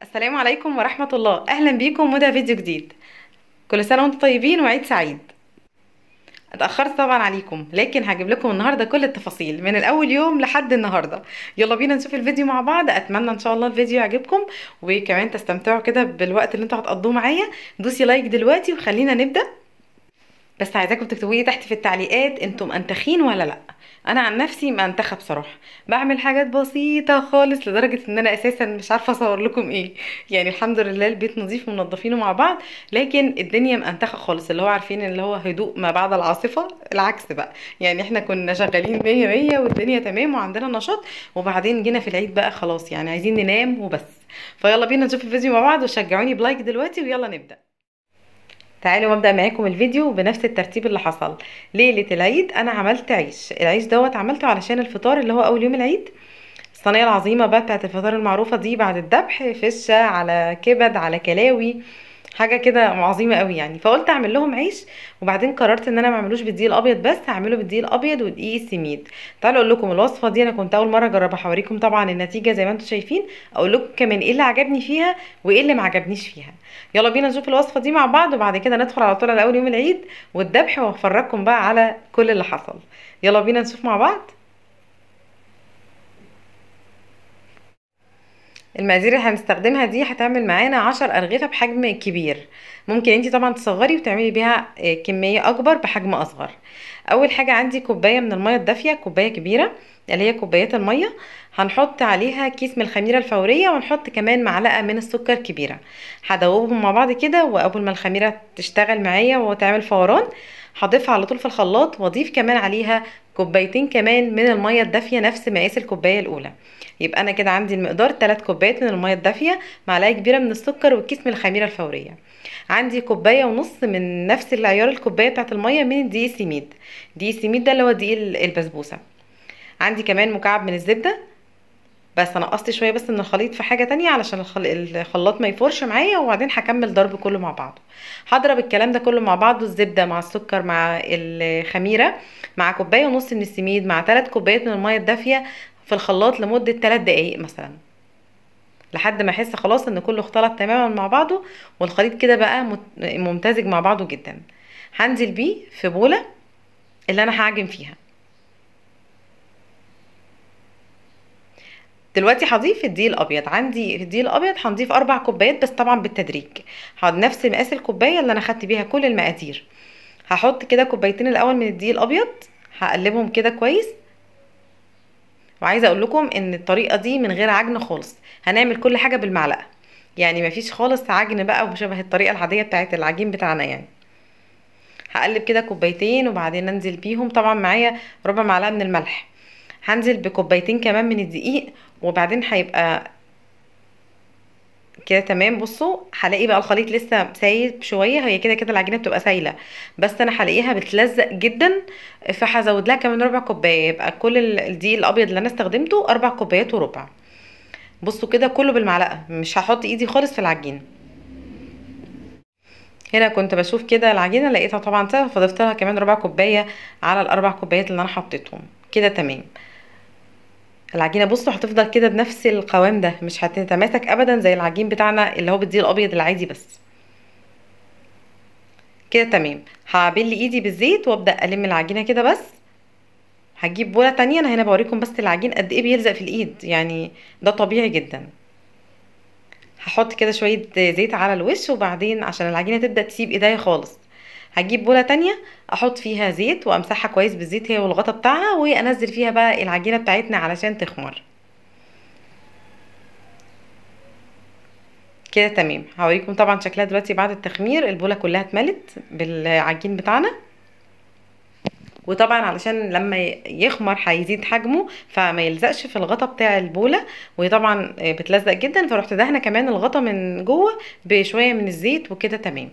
السلام عليكم ورحمة الله أهلا بيكم وده فيديو جديد كل سنة وانتم طيبين وعيد سعيد اتأخرت طبعا عليكم لكن هجيب لكم النهاردة كل التفاصيل من الأول يوم لحد النهاردة يلا بينا نشوف الفيديو مع بعض أتمنى إن شاء الله الفيديو يعجبكم وكمان تستمتعوا كده بالوقت اللي انتوا هتقضوه معايا دوسي لايك دلوقتي وخلينا نبدأ بس عايزاكم تكتبوا لي تحت في التعليقات انتم منتخين ولا لا انا عن نفسي منتخه بصراحه بعمل حاجات بسيطه خالص لدرجه ان انا اساسا مش عارفه اصور لكم ايه يعني الحمد لله البيت نظيف ومنضفينه مع بعض لكن الدنيا منتخه خالص اللي هو عارفين اللي هو هدوء ما بعد العاصفه العكس بقى يعني احنا كنا شغالين مية مية والدنيا تمام وعندنا نشاط وبعدين جينا في العيد بقى خلاص يعني عايزين ننام وبس فيلا بينا نشوف الفيديو مع بعض وشجعوني بلايك دلوقتي ويلا نبدا تعالوا ابدا معاكم الفيديو بنفس الترتيب اللي حصل ليله العيد انا عملت عيش العيش دوت عملته علشان الفطار اللي هو اول يوم العيد الصينيه العظيمه بقى بتاعت الفطار المعروفه دي بعد الذبح فشه على كبد على كلاوي حاجه كده عظيمه قوي يعني فقلت اعمل لهم عيش وبعدين قررت ان انا ما اعملوش بالدقيق الابيض بس هعمله بالدقيق الابيض ودقيق السميد تعالوا اقول لكم الوصفه دي انا كنت اول مره اجربها هوريكم طبعا النتيجه زي ما انتم شايفين اقول لكم كمان ايه اللي عجبني فيها وايه اللي ما عجبنيش فيها يلا بينا نشوف الوصفه دي مع بعض وبعد كده ندخل على طول على اول يوم العيد والذبح وافرجكم بقى على كل اللي حصل يلا بينا نشوف مع بعض المقادير اللي هنستخدمها دي هتعمل معانا عشر أرغفة بحجم كبير ممكن انتي طبعا تصغري وتعملي بيها كمية أكبر بحجم أصغر أول حاجة عندي كوباية من المية الدافية كوباية كبيرة اللي هي كوبايات المية هنحط عليها كيس من الخميرة الفورية ونحط كمان معلقة من السكر كبيرة هدوبهم مع بعض كده وأول ما الخميرة تشتغل معايا وتعمل فوران هضيفها على طول في الخلاط واضيف كمان عليها كوبايتين كمان من المية الدافية نفس مقاس الكوباية الأولى يبقى انا كده عندي المقدار 3 كوبايات من الميه الدافيه معلقه كبيره من السكر وكيس من الخميره الفوريه عندي كوبايه ونص من نفس العيار الكوبايه بتاعه الميه من الدقيق السميد دقيق السميد ده اللي هو دقيق البسبوسه عندي كمان مكعب من الزبده بس انا قصت شويه بس من الخليط في حاجه تانية علشان الخلاط ما يفورش معايا وبعدين هكمل ضرب كله مع بعضه هضرب الكلام ده كله مع بعضه الزبده مع السكر مع الخميره مع كوبايه ونص من السميد مع 3 كوبايات من الميه الدافيه في الخلاط لمدة 3 دقايق مثلا لحد ما احس خلاص ان كله اختلط تماما مع بعضه والخليط كده بقى ممتزج مع بعضه جدا هنزل بيه في بولة اللي انا هعجن فيها دلوقتي هضيف الدقيق الابيض عندي الدقيق الابيض هنضيف اربع كوبايات بس طبعا بالتدريج نفس مقاس الكوبايه اللي انا خدت بيها كل المقادير هحط كده كوبايتين الاول من الدقيق الابيض هقلبهم كده كويس وعايزه اقول لكم ان الطريقه دي من غير عجن خالص هنعمل كل حاجه بالمعلقه يعني مفيش خالص عجن بقى وشبه الطريقه العاديه بتاعه العجين بتاعنا يعني هقلب كده كوبايتين وبعدين انزل بيهم طبعا معايا ربع معلقه من الملح هنزل بكوبايتين كمان من الدقيق وبعدين هيبقى كده تمام بصوا هلاقي بقى الخليط لسه سايب شويه هي كده كده العجينه بتبقى سايله بس انا هلاقيها بتلزق جدا فهزود لها كمان ربع كوبايه يبقى كل الدقيق الابيض اللي انا استخدمته اربع كوبايات وربع بصوا كده كله بالمعلقه مش هحط ايدي خالص في العجين هنا كنت بشوف كده العجينه لقيتها طبعا سهله فضفت لها كمان ربع كوبايه على الاربع كوبايات اللي انا حطيتهم كده تمام العجينه بصوا هتفضل كده بنفس القوام ده مش هتتماسك ابدا زي العجين بتاعنا اللي هو بالدقيق الابيض العادي بس كده تمام هبل ايدي بالزيت وابدا الم العجينه كده بس هجيب بوله تانية انا هنا بوريكم بس العجين قد ايه بيلزق في الايد يعني ده طبيعي جدا هحط كده شويه زيت على الوش وبعدين عشان العجينه تبدا تسيب ايديا خالص هجيب بوله تانية احط فيها زيت وامسحها كويس بالزيت هي والغطا بتاعها وانزل فيها بقى العجينه بتاعتنا علشان تخمر كده تمام هوريكم طبعا شكلها دلوقتي بعد التخمير البوله كلها اتملت بالعجين بتاعنا وطبعا علشان لما يخمر هيزيد حجمه فما يلزقش في الغطا بتاع البوله وهي طبعا بتلزق جدا فرحت دهنه كمان الغطا من جوه بشويه من الزيت وكده تمام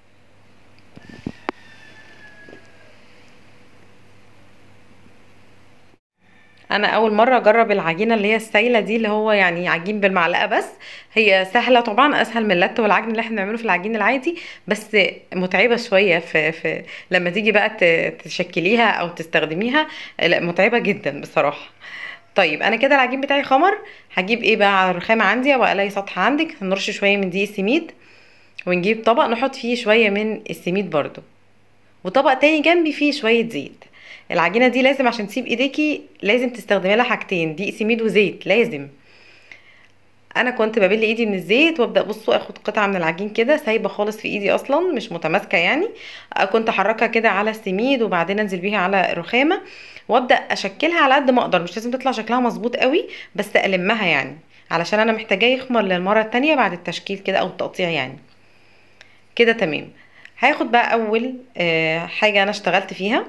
انا اول مره اجرب العجينه اللي هي السايله دي اللي هو يعني عجين بالمعلقه بس هي سهله طبعا اسهل من اللت والعجن اللي احنا بنعمله في العجين العادي بس متعبه شويه في, في لما تيجي بقى تشكليها او تستخدميها لا متعبه جدا بصراحه طيب انا كده العجين بتاعي خمر هجيب ايه بقى على الرخامه عندي او الاقي سطح عندك هنرش شويه من دقيق السميد ونجيب طبق نحط فيه شويه من السميد برضو وطبق تاني جنبي فيه شويه زيت العجينه دي لازم عشان تسيب ايديكي لازم تستخدمي لها حاجتين دقيق سميد وزيت لازم انا كنت ببل ايدي من الزيت وابدا بصوا اخد قطعه من العجين كده سايبه خالص في ايدي اصلا مش متماسكه يعني كنت احركها كده على السميد وبعدين انزل بيها على الرخامه وابدا اشكلها على قد ما اقدر مش لازم تطلع شكلها مظبوط قوي بس المها يعني علشان انا محتاجاه يخمر للمره التانية بعد التشكيل كده او التقطيع يعني كده تمام هاخد بقى اول آه حاجه انا اشتغلت فيها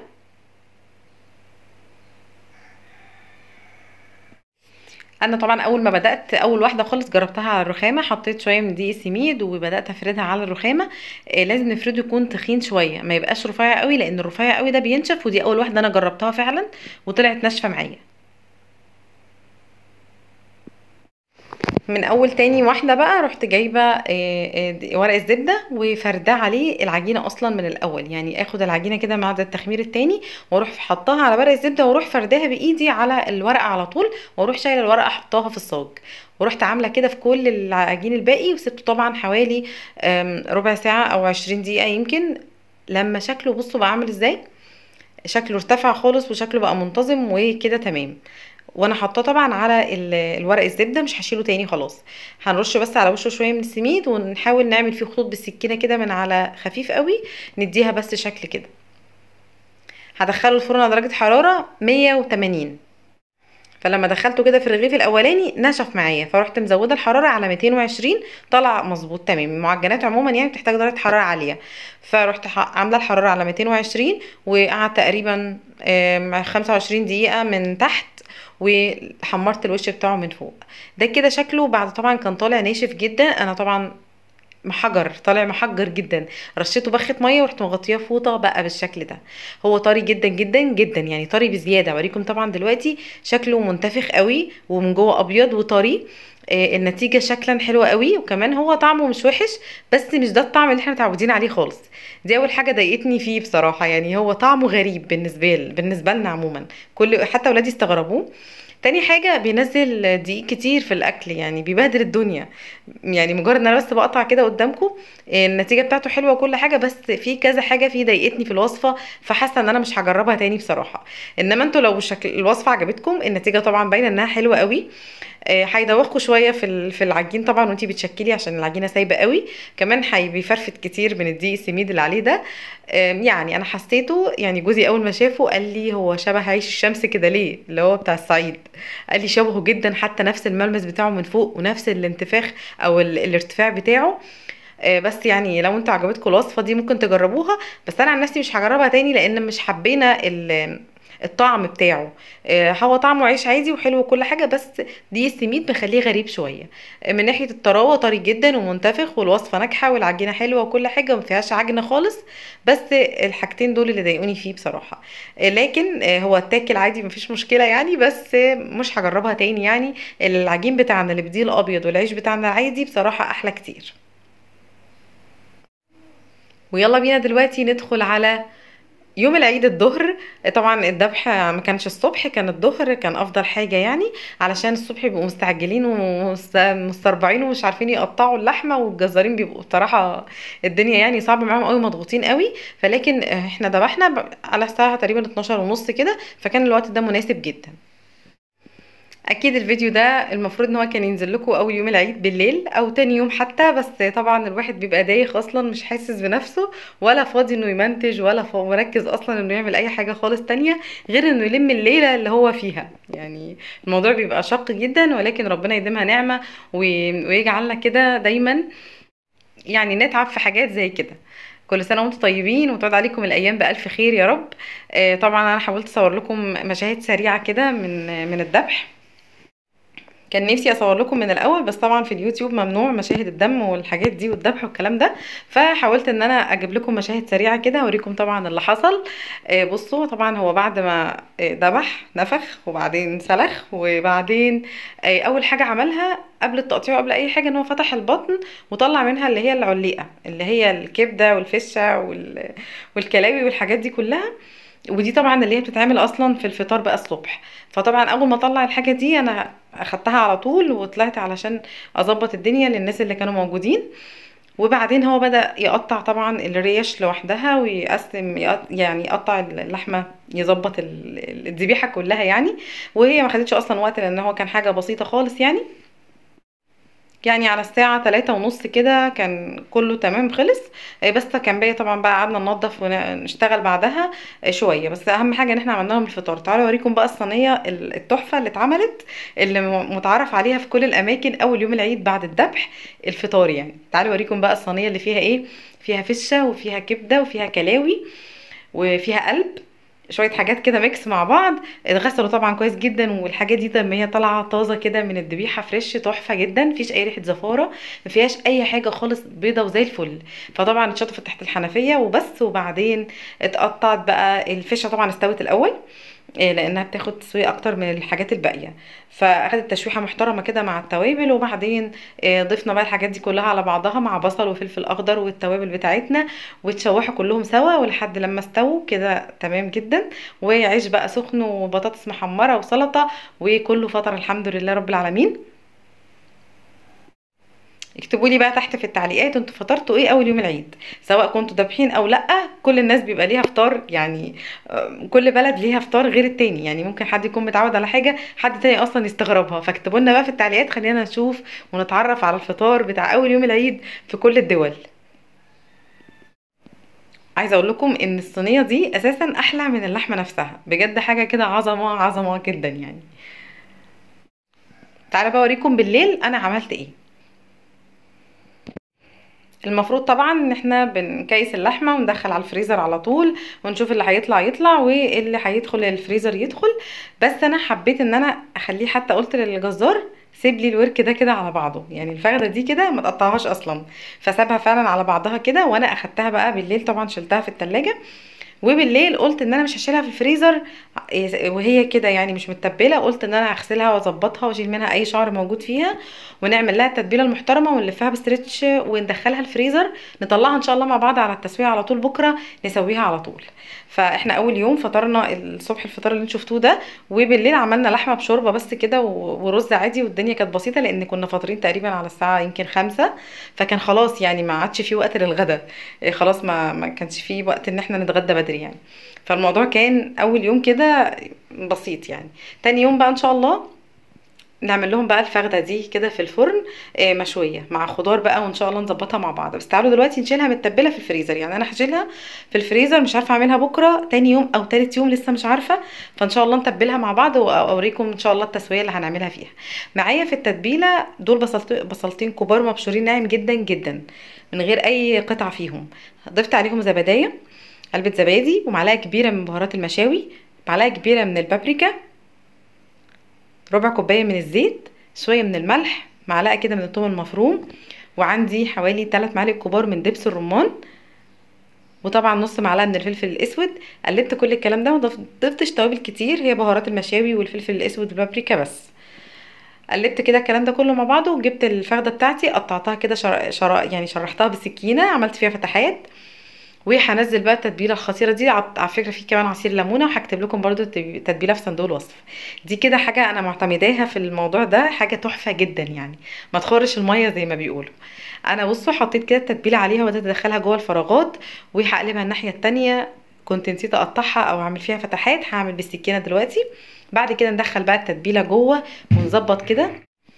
انا طبعا اول ما بدات اول واحده خالص جربتها على الرخامه حطيت شويه من دقيق السميد وبدات افردها على الرخامه آه لازم نفرده يكون تخين شويه ما يبقاش رفيع قوي لان الرفيع قوي ده بينشف ودي اول واحده انا جربتها فعلا وطلعت ناشفه معايا من اول تاني واحده بقى رحت جايبه ورق الزبده وفرداه عليه العجينه اصلا من الاول يعني اخد العجينه كده بعد التخمير التاني واروح حطاها على ورق الزبده واروح فرداها بايدي على الورقه على طول واروح شايله الورقه احطها في الصاج ورحت عامله كده في كل العجين الباقي وسبته طبعا حوالي ربع ساعه او عشرين دقيقه يمكن لما شكله بصوا بقى عامل ازاي شكله ارتفع خالص وشكله بقى منتظم وكده تمام وانا حاطاه طبعا على الورق الزبده مش هشيله تاني خلاص هنرش بس على وشه شويه من السميد ونحاول نعمل فيه خطوط بالسكينه كده من على خفيف قوي نديها بس شكل كده هدخله الفرن على درجه حراره 180 فلما دخلته كده في الرغيف الاولاني نشف معايا فرحت مزوده الحراره على 220 طلع مظبوط تمام المعجنات عموما يعني بتحتاج درجه حراره عاليه فرحت عامله الحراره على 220 وقعد تقريبا 25 دقيقه من تحت وحمرت الوش بتاعه من فوق ده كده شكله بعد طبعا كان طالع ناشف جدا انا طبعا محجر طالع محجر جدا رشيته بخة ميه ورحت مغطياه فوطه بقى بالشكل ده هو طري جدا جدا جدا يعني طري بزياده اوريكم طبعا دلوقتي شكله منتفخ قوي ومن جوه ابيض وطري آه النتيجة شكلا حلوة قوي وكمان هو طعمه مش وحش بس مش ده الطعم اللي احنا متعودين عليه خالص دي اول حاجة ضايقتني فيه بصراحة يعني هو طعمه غريب بالنسبة لي بالنسبة لنا عموما كل حتى ولادي استغربوه تاني حاجة بينزل دقيق كتير في الأكل يعني بيبهدل الدنيا يعني مجرد ان انا بس بقطع كده قدامكم النتيجة بتاعته حلوة وكل حاجة بس في كذا حاجة فيه ضايقتني في الوصفة فحاسة ان انا مش هجربها تاني بصراحة انما انتوا لو شكل الوصفة عجبتكم النتيجة طبعا باينة انها حلوة قوي هيدوخوا شويه في في العجين طبعا وانتي بتشكلي عشان العجينه سايبه قوي كمان هيبيفرفت كتير من الدقيق السميد اللي عليه ده يعني انا حسيته يعني جوزي اول ما شافه قال لي هو شبه عيش الشمس كده ليه اللي هو بتاع الصعيد قال لي شبهه جدا حتى نفس الملمس بتاعه من فوق ونفس الانتفاخ او الارتفاع بتاعه بس يعني لو انتوا عجبتكم الوصفه دي ممكن تجربوها بس انا عن نفسي مش هجربها تاني لان مش حبينا الطعم بتاعه هو طعمه عيش عادي وحلو وكل حاجه بس دي السميد مخليه غريب شويه من ناحيه الطراوه طري جدا ومنتفخ والوصفه ناجحه والعجينه حلوه وكل حاجه وما فيهاش عجن خالص بس الحاجتين دول اللي ضايقوني فيه بصراحه لكن هو اتاكل عادي مفيش مشكله يعني بس مش هجربها تاني يعني العجين بتاعنا اللي بديه الابيض والعيش بتاعنا العادي بصراحه احلى كتير ويلا بينا دلوقتي ندخل على يوم العيد الظهر طبعا الذبح ما كانش الصبح كان الظهر كان افضل حاجه يعني علشان الصبح بيبقوا مستعجلين ومستربعين ومش عارفين يقطعوا اللحمه والجزارين بيبقوا بصراحه الدنيا يعني صعبه معاهم قوي مضغوطين قوي فلكن احنا ذبحنا على الساعه تقريبا 12 ونص كده فكان الوقت ده مناسب جدا اكيد الفيديو ده المفروض ان هو كان ينزل لكم اول يوم العيد بالليل او تاني يوم حتى بس طبعا الواحد بيبقى دايخ اصلا مش حاسس بنفسه ولا فاضي انه يمنتج ولا مركز اصلا انه يعمل اي حاجه خالص تانية غير انه يلم الليله اللي هو فيها يعني الموضوع بيبقى شق جدا ولكن ربنا يديمها نعمه ويجعلنا كده دايما يعني نتعب في حاجات زي كده كل سنه وانتم طيبين وتعود عليكم الايام بالف خير يا رب آه طبعا انا حاولت اصور لكم مشاهد سريعه كده من من الذبح كان نفسي اصور لكم من الاول بس طبعا في اليوتيوب ممنوع مشاهد الدم والحاجات دي والذبح والكلام ده فحاولت ان انا اجيب لكم مشاهد سريعه كده اوريكم طبعا اللي حصل بصوا طبعا هو بعد ما ذبح نفخ وبعدين سلخ وبعدين اول حاجه عملها قبل التقطيع وقبل اي حاجه ان هو فتح البطن وطلع منها اللي هي العليقه اللي هي الكبده والفشه والكلاوي والحاجات دي كلها ودي طبعا اللي هي بتتعمل اصلا في الفطار بقى الصبح فطبعا اول ما اطلع الحاجه دي انا اخدتها على طول وطلعت علشان اظبط الدنيا للناس اللي كانوا موجودين وبعدين هو بدأ يقطع طبعا الريش لوحدها ويقسم يقط- يعني يقطع اللحمة يظبط ال- ال- الذبيحة كلها يعني وهي ما خدتش اصلا وقت لان هو كان حاجة بسيطة خالص يعني يعني على الساعة تلاتة ونص كده كان كله تمام خلص آه، بس كان باقي طبعا بقى قعدنا ننضف ونشتغل بعدها آه، شوية بس أهم حاجة إن احنا عملنا لهم الفطار تعالوا أوريكم بقى الصينية ال- التحفة اللي اتعملت اللي م- متعارف عليها في كل الأماكن أول يوم العيد بعد الذبح الفطار يعني تعالوا أوريكم بقى الصينية اللي فيها إيه فيها فشة وفيها كبدة وفيها كلاوي وفيها قلب شويه حاجات كده ميكس مع بعض اتغسلوا طبعا كويس جدا والحاجات دي لما هي طالعه طازه كده من الذبيحه فريش تحفه جدا مفيش اي ريحه زفاره ما فيهاش اي حاجه خالص بيضه وزي الفل فطبعا اتشطفت تحت الحنفيه وبس وبعدين اتقطعت بقى الفشه طبعا استوت الاول إيه، لانها بتاخد تسويه اكتر من الحاجات الباقيه فاخدت تشويحه محترمه كده مع التوابل وبعدين إيه، ضفنا بقى الحاجات دي كلها على بعضها مع بصل وفلفل اخضر والتوابل بتاعتنا وتشوحوا كلهم سوا ولحد لما استووا كده تمام جدا وعيش بقى سخن وبطاطس محمره وسلطه وكله فطر الحمد لله رب العالمين اكتبوا لي بقى تحت في التعليقات انتوا فطرتوا ايه اول يوم العيد سواء كنتوا ذابحين او لا كل الناس بيبقى ليها فطار يعني آم، كل بلد ليها فطار غير التاني يعني ممكن حد يكون متعود على حاجه حد تاني اصلا يستغربها فاكتبوا لنا بقى في التعليقات خلينا نشوف ونتعرف على الفطار بتاع اول يوم العيد في كل الدول عايزه اقول لكم ان الصينيه دي اساسا احلى من اللحمه نفسها بجد حاجه كده عظمه عظمه جدا يعني تعالى بقى اوريكم بالليل انا عملت ايه المفروض طبعا ان احنا بنكيس اللحمه وندخل على الفريزر على طول ونشوف اللي هيطلع يطلع واللي هيدخل الفريزر يدخل بس انا حبيت ان انا اخليه حتى قلت للجزار سيب لي الورك ده كده على بعضه يعني الفخده دي كده ما تقطعهاش اصلا فسابها فعلا على بعضها كده وانا اخدتها بقى بالليل طبعا شلتها في التلاجة وبالليل قلت ان انا مش هشيلها في الفريزر إيه، وهي كده يعني مش متبله قلت ان انا هغسلها واظبطها واشيل منها اي شعر موجود فيها ونعمل لها التتبيله المحترمه ونلفها بستريتش وندخلها الفريزر نطلعها ان شاء الله مع بعض على التسويه على طول بكره نسويها على طول فاحنا اول يوم فطرنا الصبح الفطار اللي انتوا شفتوه ده وبالليل عملنا لحمه بشوربه بس كده و- ورز عادي والدنيا كانت بسيطه لان كنا فاطرين تقريبا على الساعه يمكن خمسة فكان خلاص يعني ما عادش في وقت للغدا إيه خلاص ما ما كانش في وقت ان احنا نتغدى بدري يعني فالموضوع كان اول يوم كده بسيط يعني تاني يوم بقى ان شاء الله نعمل لهم بقى الفخده دي كده في الفرن آه، مشويه مع خضار بقى وان شاء الله نظبطها مع بعض بس تعالوا دلوقتي نشيلها متبله في الفريزر يعني انا هشيلها في الفريزر مش عارفه اعملها بكره تاني يوم او تالت يوم لسه مش عارفه فان شاء الله نتبلها مع بعض واوريكم ان شاء الله التسويه اللي هنعملها فيها معايا في التتبيله دول بصلت بصلتين كبار مبشورين ناعم جدا جدا من غير اي قطع فيهم ضفت عليهم زبدايه علبه زبادي ومعلقه كبيره من بهارات المشاوي معلقه كبيره من البابريكا ربع كوبايه من الزيت شويه من الملح معلقه كده من الثوم المفروم وعندي حوالي 3 معالق كبار من دبس الرمان وطبعا نص معلقه من الفلفل الاسود قلبت كل الكلام ده وضفتش توابل كتير هي بهارات المشاوي والفلفل الاسود والبابريكا بس قلبت كده الكلام ده كله مع بعضه وجبت الفخده بتاعتي قطعتها كده شر... شر... يعني شرحتها بالسكينه عملت فيها فتحات وهنزل بقى التتبيله الخطيره دي على على فكره في كمان عصير ليمونه وهكتب لكم برضو التتبيله في صندوق الوصف دي كده حاجه انا معتمداها في الموضوع ده حاجه تحفه جدا يعني ما تخرش الميه زي ما بيقولوا انا بصوا حطيت كده التتبيله عليها وبدات ادخلها جوه الفراغات وهقلبها الناحيه التانية كنت نسيت اقطعها او اعمل فيها فتحات هعمل بالسكينه دلوقتي بعد كده ندخل بقى التتبيله جوه ونظبط كده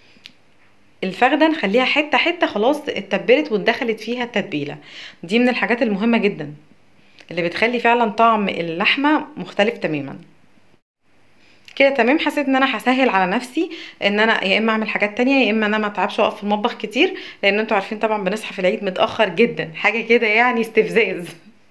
الفخده نخليها حته حته خلاص اتبلت واتدخلت فيها التتبيله دي من الحاجات المهمه جدا اللي بتخلي فعلا طعم اللحمه مختلف تماما كده تمام حسيت ان انا هسهل على نفسي ان انا يا اما اعمل حاجات تانية يا اما انا ما اتعبش واقف في المطبخ كتير لان انتوا عارفين طبعا بنصحى في العيد متاخر جدا حاجه كده يعني استفزاز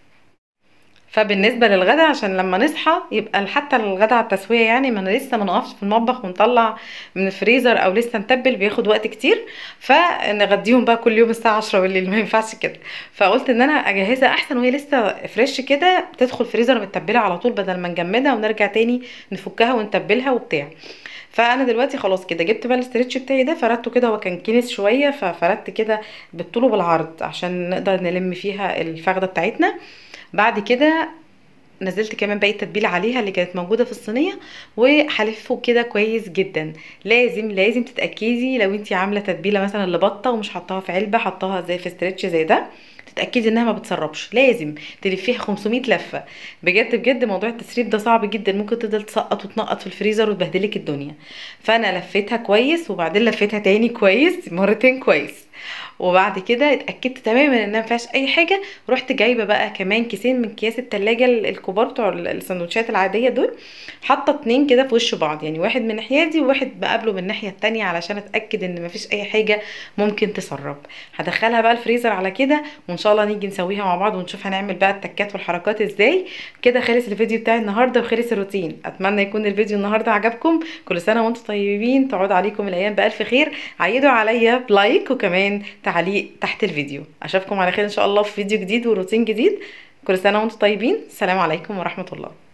فبالنسبه للغدا عشان لما نصحى يبقى حتى الغدا على التسويه يعني ما انا لسه ما نقفش في المطبخ ونطلع من الفريزر او لسه نتبل بياخد وقت كتير فنغديهم بقى كل يوم الساعه 10 بالليل ما ينفعش كده فقلت ان انا اجهزها احسن وهي لسه فريش كده تدخل فريزر متبله على طول بدل ما نجمدها ونرجع تاني نفكها ونتبلها وبتاع فانا دلوقتي خلاص كده جبت بقى الاسترتش بتاعي ده فردته كده هو كان كنس شويه ففردت كده بالطول وبالعرض عشان نقدر نلم فيها الفخده بتاعتنا بعد كده نزلت كمان باقي التتبيله عليها اللي كانت موجوده في الصينيه وهلفه كده كويس جدا لازم لازم تتاكدي لو انت عامله تتبيله مثلا لبطه ومش حطاها في علبه حطاها زي في استرتش زي ده تتاكدي انها ما بتسربش لازم تلفيها 500 لفه بجد بجد موضوع التسريب ده صعب جدا ممكن تفضل تسقط وتنقط في الفريزر وتبهدلك الدنيا فانا لفيتها كويس وبعدين لفيتها تاني كويس مرتين كويس وبعد كده اتاكدت تماما انها ما فيهاش اي حاجه رحت جايبه بقى كمان كيسين من اكياس التلاجة الكبار بتوع السندوتشات العاديه دول حاطه اتنين كده في وش بعض يعني واحد من الناحيه دي وواحد بقابله من الناحيه التانية علشان اتاكد ان مفيش اي حاجه ممكن تسرب هدخلها بقى الفريزر على كده وان شاء الله نيجي نسويها مع بعض ونشوف هنعمل بقى التكات والحركات ازاي كده خلص الفيديو بتاعي النهارده وخلص الروتين اتمنى يكون الفيديو النهارده عجبكم كل سنه وانتم طيبين تعود عليكم الايام بالف خير عيدوا عليا بلايك وكمان تعليق تحت الفيديو اشوفكم على خير ان شاء الله في فيديو جديد وروتين جديد كل سنه وانتم طيبين السلام عليكم ورحمه الله